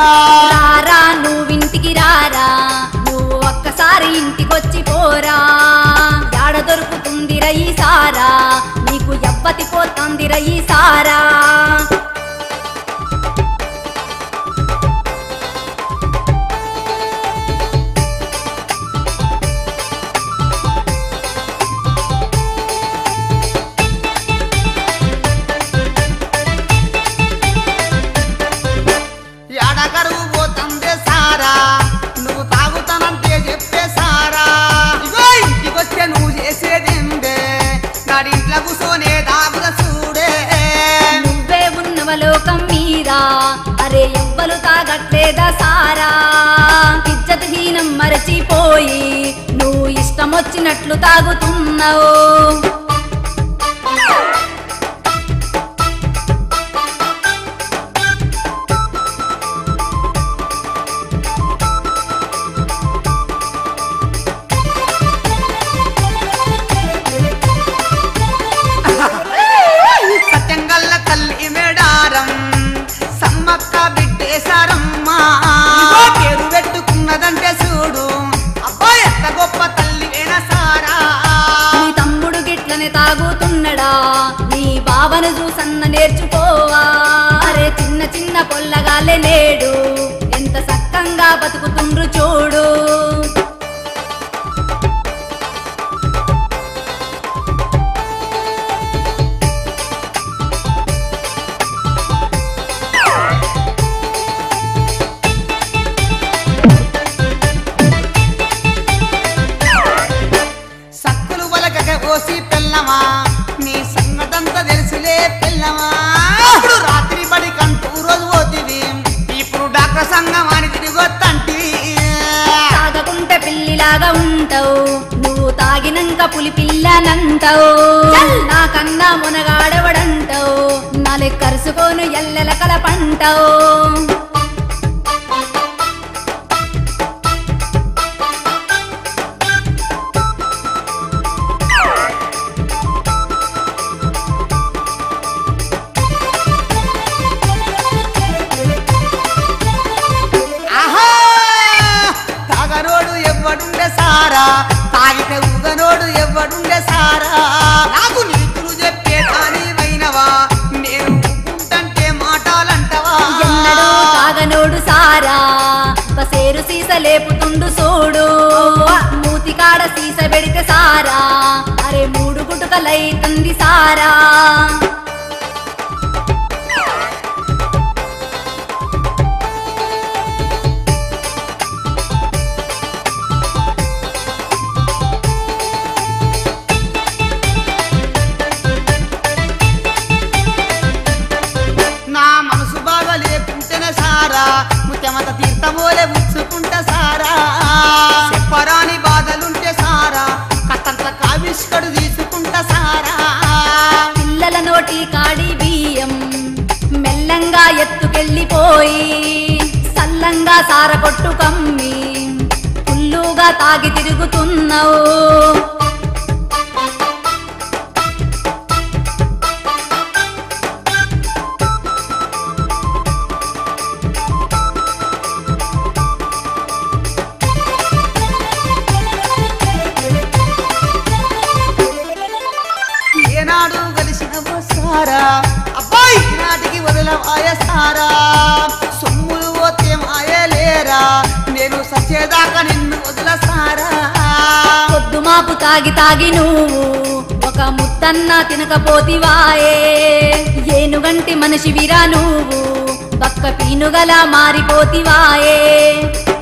రారా నువ్వింటికి రారా నువ్వు ఒక్కసారి ఇంటికొచ్చి పోరా యాడ దొరుకుతుందిర ఈ సారా నీకు ఎవ్వతి పోతుందిర ఈ సారా ఎడకరువు పోతందే సారా నువ్వు తాగుతానంటే చెప్పే సారా ఇగో ఇంటికొస్తే నువ్వు చేసేదేందే గాడింట్లో కూర్చొనే తాగుద చూడే నువ్వే ఉన్నవలోకం మీరా అరే ఎవ్వలు తాగట్లేదా సారా ఇజ్జత్ హీనం మరచిపోయి నువ్వు ఇష్టం వచ్చినట్లు తాగుతున్నావు సత్యంగల్ల తల్లి మేడారం సమ్మక్క బిడ్డేశారమ్మ ఇగో పేరు పెట్టుకున్నదంటే చూడు అబ్బాయి ఎంత గొప్ప తల్లి వేణ సారా నీ తమ్ముడు గిట్లనే తాగుతున్నడా నీ బావను చూసన్న నేర్చుకోవా అరే చిన్న చిన్న పొల్లగాలే లేడు ఎంత సక్కంగా బతుకుతుండ్రు చూడు సక్కులు వలకక ఓసి పిల్లమా నీ సంగతంతా తెలుసులే పిల్లమా ఇప్పుడు రాత్రి బడి కంటూ రోజు పోతివి ఇప్పుడు డాక్టర్ సంఘం అని తిరిగొత్తంటివి తాగకుంటే పిల్లిలాగా ఉంటావు నువ్వు తాగినంక పులి పిల్లనంటావు నాకన్నా మునగాడవడంటావు నాలే కరుసుకోను ఎల్లెల కలపంటావు ఆహా తాగనోడు ఎవ్వడుండే సారా తాగితే ఉగనోడు ఎవ్వడుండే సారా నాకు నీతులు చెప్పే కానీ వైనవా నేను ఊరుకుంటంటే మాటాలంటవా ఎన్నడూ తాగనోడు సారా బసేరు సీస లేపుతుండు సూడు మూతికాడ సీస పెడితే సారా అరే మూడు గుటుకలైతుంది సారా నా మనసు బాగా లేకుంటేనే సారా ముత్యమత తీర్థమోలే ముచ్చుకుంటే సారా చెప్పరాని బాధలుంటే సారా కట్టంత కావిష్కడు తీసుకుంటా సారా పిల్లల నోటి కాడి బియ్యం మెల్లంగా ఎత్తుకెళ్ళిపోయి సల్లంగా సార కొట్టు కమ్మి పుల్లుగా తాగి తిరుగుతున్నావు ఏనాడు కలిసిన సారా అబ్బాయి ఈనాటికి వదిలవాయ సారా సొమ్ములు పోతే మాయలేరా నేను సచ్చేదాకా నిన్ను వదిల సారా పొద్దు మాపు తాగి తాగి నువ్వు ఒక ముద్దన్న తినకపోతివాయే ఏనుగంటి మనిషివిరా నువ్వు బక్క పీనుగలా మారిపోతివాయే